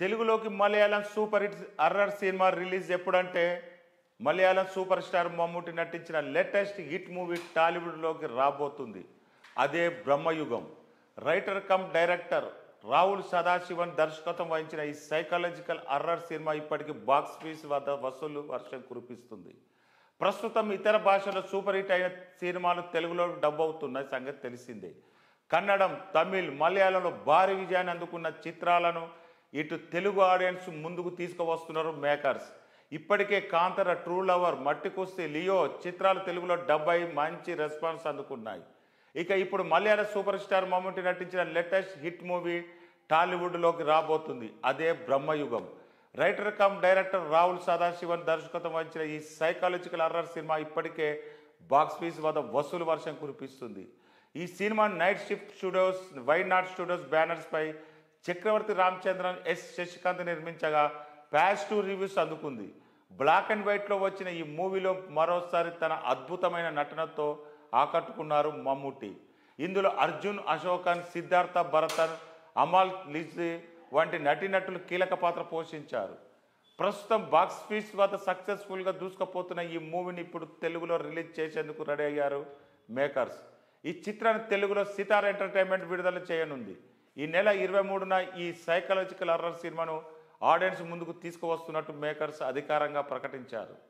తెలుగులోకి Malayalam super hit horror cinema release ఎప్పుడంటే Malayalam super star Mammootty నటించిన లేటెస్ట్ హిట్ మూవీ టాలీవుడ్లోకి రాబోతుంది అదే Brahmayugam writer cum director Rahul Sadasivan దర్శకత్వం వహించిన ఈ సైకాలజికల్ అర్రర్ సినిమా ఇప్పటికీ బాక్స్ ఫీస్ వద్ద వసూలు వర్షం కురిపిస్తుంది ప్రస్తుతం ఇతర భాషలో సూపర్ హిట్ అయిన సినిమాలు తెలుగులో డబ్ అవుతున్న సంగతి తెలిసిందే కన్నడం తమిళ్ మలయాళంలో భారీ విజయాన్ని అందుకున్న చిత్రాలను ఇటు తెలుగు ఆడియన్స్ ముందుకు తీసుకువస్తున్నారు మేకర్స్ ఇప్పటికే కాంతర ట్రూ లవర్ మట్టి కుస్తీ లియో చిత్రాలు తెలుగులో డబ్ అయి మంచి రెస్పాన్స్ అందుకున్నాయి ఇక ఇప్పుడు మలయాళ సూపర్ స్టార్ మమ్ముటి నటించిన లేటెస్ట్ హిట్ మూవీ టాలీవుడ్లోకి రాబోతుంది అదే Brahmayugam writer cum director Rahul Sadasivan దర్శకత్వం వహించిన ఈ సైకాలజికల్ అర్రర్ సినిమా ఇప్పటికే బాక్స్ ఫీస్ వద్ద వసూలు వర్షం కురిపిస్తుంది ఈ cinema Night Shift Studios YNot Studios banners పై చక్రవర్తి రామచంద్రన్ ఎస్ శశికాంత్ నిర్మించగా పాజిటివ్ రివ్యూస్ అందుకుంది బ్లాక్ అండ్ వైట్లో వచ్చిన ఈ మూవీలో మరోసారి తన అద్భుతమైన నటనతో ఆకట్టుకున్నారు మమ్ముట్టి ఇందులో అర్జున్ అశోకన్ సిద్ధార్థ భరతన్ అమాల్ లిజ్జీ వంటి నటీనటులు కీలక పాత్ర పోషించారు ప్రస్తుతం బాక్స్ ఫీస్ వద్ద సక్సెస్ఫుల్గా దూసుకుపోతున్న ఈ మూవీని ఇప్పుడు తెలుగులో రిలీజ్ చేసేందుకు రెడీ అయ్యారు మేకర్స్ ఈ చిత్రాన్ని తెలుగులో సితార్ ఎంటర్టైన్మెంట్ విడుదల చేయనుంది ఈ నెల ఇరవై మూడున ఈ సైకలాజికల్ అర్రర్ సినిమాను ఆడియన్స్ ముందుకు తీసుకువస్తున్నట్టు మేకర్స్ అధికారంగా ప్రకటించారు